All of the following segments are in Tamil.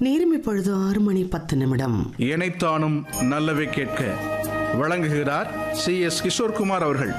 நேரம் இப்பொழுது ஆறு மணி பத்து நிமிடம் இணைத்தானும் நல்லவை கேட்க வழங்குகிறார் சி எஸ் கிஷோர்குமார் அவர்கள்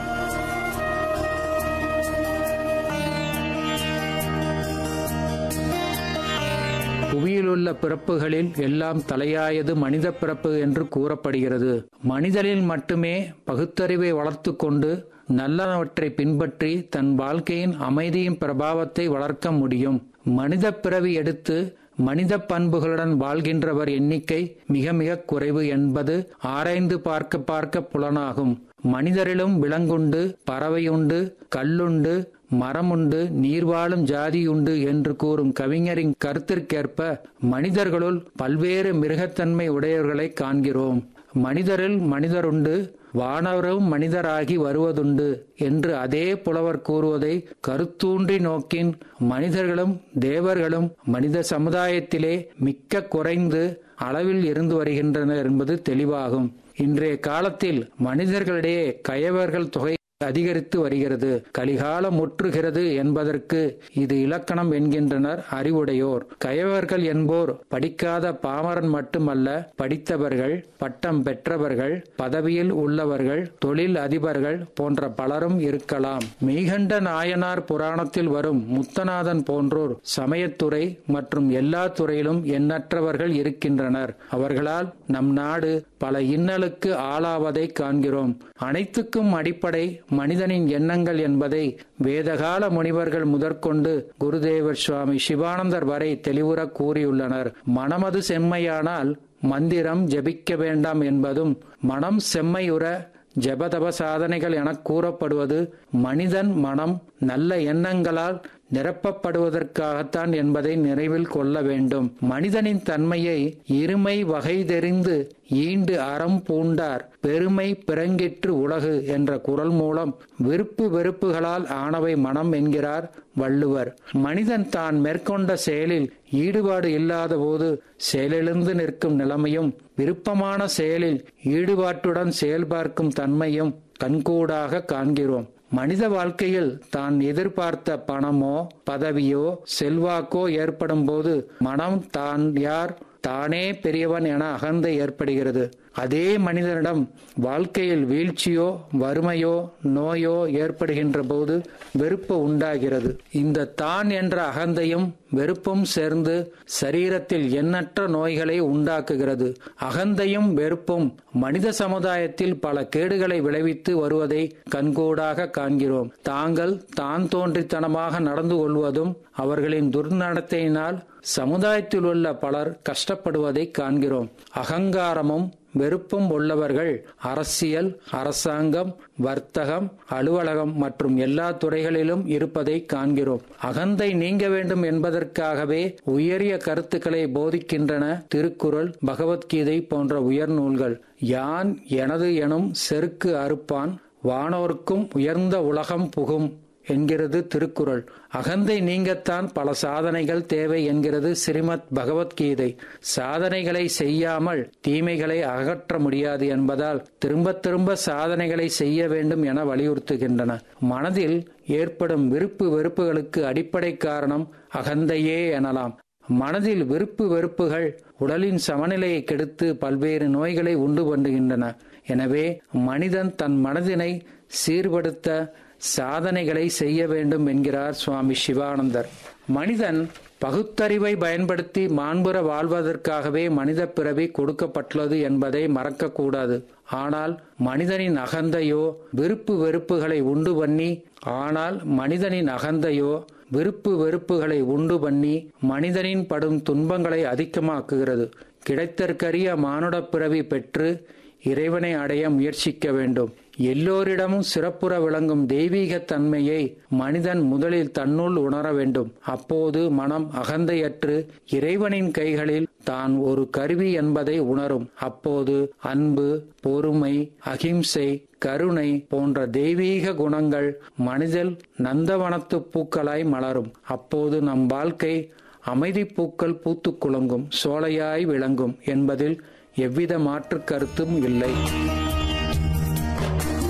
புவியிலுள்ள பிறப்புகளில் எல்லாம் தலையாயது மனித பிறப்பு என்று கூறப்படுகிறது மனிதனில் மட்டுமே பகுத்தறிவை வளர்த்து கொண்டு நல்லவற்றை பின்பற்றி தன் வாழ்க்கையின் அமைதியின் பிரபாவத்தை வளர்க்க முடியும் மனித பிறவி எடுத்து மனித பண்புகளுடன் வாழ்கின்றவர் எண்ணிக்கை மிக மிக குறைவு என்பது ஆராய்ந்து பார்க்க பார்க்க புலனாகும் மனிதரிலும் விலங்குண்டு பறவையுண்டு கல்லுண்டு மரமுண்டு நீர்வாழும் ஜாதியுண்டு என்று கூறும் கவிஞரின் கருத்திற்கேற்ப மனிதர்களுள் பல்வேறு மிருகத்தன்மை உடையவர்களை காண்கிறோம் மனிதரில் மனிதருண்டு வானவரும் மனிதராகி வருவதுண்டு என்று அதே புலவர் கூறுவதை கருத்தூன்றி நோக்கின் மனிதர்களும் தேவர்களும் மனித சமுதாயத்திலே மிக்க குறைந்து அளவில் இருந்து வருகின்றனர் என்பது தெளிவாகும் இன்றைய காலத்தில் மனிதர்களிடையே கயவர்கள் தொகை அதிகரித்து வருகிறது கலிகாலம் முற்றுகிறது என்பதற்கு இது இலக்கணம் என்கின்றனர் அறிவுடையோர் கயவர்கள் என்போர் படிக்காத பாமரன் மட்டுமல்ல படித்தவர்கள் பட்டம் பெற்றவர்கள் பதவியில் உள்ளவர்கள் தொழில் அதிபர்கள் போன்ற பலரும் இருக்கலாம் மெய்கண்ட நாயனார் புராணத்தில் வரும் முத்தநாதன் போன்றோர் சமயத்துறை மற்றும் எல்லா துறையிலும் எண்ணற்றவர்கள் இருக்கின்றனர் அவர்களால் நம் நாடு பல இன்னலுக்கு ஆளாவதை காண்கிறோம் அனைத்துக்கும் அடிப்படை மனிதனின் எண்ணங்கள் என்பதை வேதகால முனிவர்கள் முதற்கொண்டு குருதேவர் சுவாமி சிவானந்தர் வரை தெளிவுற கூறியுள்ளனர் மனமது செம்மையானால் மந்திரம் ஜெபிக்க வேண்டாம் என்பதும் மனம் செம்மையுற ஜபதப சாதனைகள் என கூறப்படுவது மனிதன் மனம் நல்ல எண்ணங்களால் நிரப்பப்படுவதற்காகத்தான் என்பதை நிறைவில் கொள்ள வேண்டும் மனிதனின் தன்மையை இருமை வகை தெரிந்து ஈண்டு அறம் பூண்டார் பெருமை பிறங்கிற்று உலகு என்ற குரல் மூலம் விருப்பு வெறுப்புகளால் ஆனவை மனம் என்கிறார் வள்ளுவர் மனிதன் தான் மேற்கொண்ட செயலில் ஈடுபாடு இல்லாத போது செயலிழந்து நிற்கும் நிலைமையும் விருப்பமான செயலில் ஈடுபாட்டுடன் செயல்பார்க்கும் தன்மையும் கண்கூடாக காண்கிறோம் மனித வாழ்க்கையில் தான் எதிர்பார்த்த பணமோ பதவியோ செல்வாக்கோ ஏற்படும் போது மனம் தான் யார் தானே பெரியவன் என அகந்தை ஏற்படுகிறது அதே மனிதனிடம் வாழ்க்கையில் வீழ்ச்சியோ வறுமையோ நோயோ ஏற்படுகின்ற போது வெறுப்பு உண்டாகிறது இந்த தான் என்ற அகந்தையும் வெறுப்பும் சேர்ந்து சரீரத்தில் எண்ணற்ற நோய்களை உண்டாக்குகிறது அகந்தையும் வெறுப்பும் மனித சமுதாயத்தில் பல கேடுகளை விளைவித்து வருவதை கண்கூடாக காண்கிறோம் தாங்கள் தான் தோன்றித்தனமாக நடந்து கொள்வதும் அவர்களின் துர்நடத்தையினால் சமுதாயத்தில் உள்ள பலர் கஷ்டப்படுவதை காண்கிறோம் அகங்காரமும் வெறுப்பும் உள்ளவர்கள் அரசியல் அரசாங்கம் வர்த்தகம் அலுவலகம் மற்றும் எல்லா துறைகளிலும் இருப்பதை காண்கிறோம் அகந்தை நீங்க வேண்டும் என்பதற்காகவே உயரிய கருத்துக்களை போதிக்கின்றன திருக்குறள் பகவத்கீதை போன்ற உயர் நூல்கள் யான் எனது எனும் செருக்கு அறுப்பான் வானோர்க்கும் உயர்ந்த உலகம் புகும் என்கிறது திருக்குறள் அகந்தை நீங்கத்தான் பல சாதனைகள் தேவை என்கிறது ஸ்ரீமத் பகவத்கீதை சாதனைகளை செய்யாமல் தீமைகளை அகற்ற முடியாது என்பதால் திரும்ப திரும்ப சாதனைகளை செய்ய வேண்டும் என வலியுறுத்துகின்றன மனதில் ஏற்படும் விருப்பு வெறுப்புகளுக்கு அடிப்படை காரணம் அகந்தையே எனலாம் மனதில் விருப்பு வெறுப்புகள் உடலின் சமநிலையை கெடுத்து பல்வேறு நோய்களை உண்டு பண்ணுகின்றன எனவே மனிதன் தன் மனதினை சீர்படுத்த சாதனைகளை செய்ய வேண்டும் என்கிறார் சுவாமி சிவானந்தர் மனிதன் பகுத்தறிவை பயன்படுத்தி மாண்புற வாழ்வதற்காகவே மனித பிறவி கொடுக்கப்பட்டுள்ளது என்பதை மறக்கக்கூடாது ஆனால் மனிதனின் அகந்தையோ விருப்பு வெறுப்புகளை உண்டு பண்ணி ஆனால் மனிதனின் அகந்தையோ விருப்பு வெறுப்புகளை உண்டு பண்ணி மனிதனின் படும் துன்பங்களை அதிகமாக்குகிறது கிடைத்தற்கரிய மானுட பிறவி பெற்று இறைவனை அடைய முயற்சிக்க வேண்டும் எல்லோரிடமும் சிறப்புற விளங்கும் தெய்வீக தன்மையை மனிதன் முதலில் தன்னுள் உணர வேண்டும் அப்போது மனம் அகந்தையற்று இறைவனின் கைகளில் தான் ஒரு கருவி என்பதை உணரும் அப்போது அன்பு பொறுமை அகிம்சை கருணை போன்ற தெய்வீக குணங்கள் மனிதல் நந்தவனத்து பூக்களாய் மலரும் அப்போது நம் வாழ்க்கை அமைதி பூக்கள் பூத்து குலுங்கும் சோலையாய் விளங்கும் என்பதில் எவ்வித மாற்று கருத்தும் இல்லை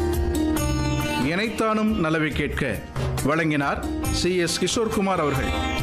இணைத்தானும் நலவை கேட்க வழங்கினார் சி எஸ் கிஷோர்குமார் அவர்கள்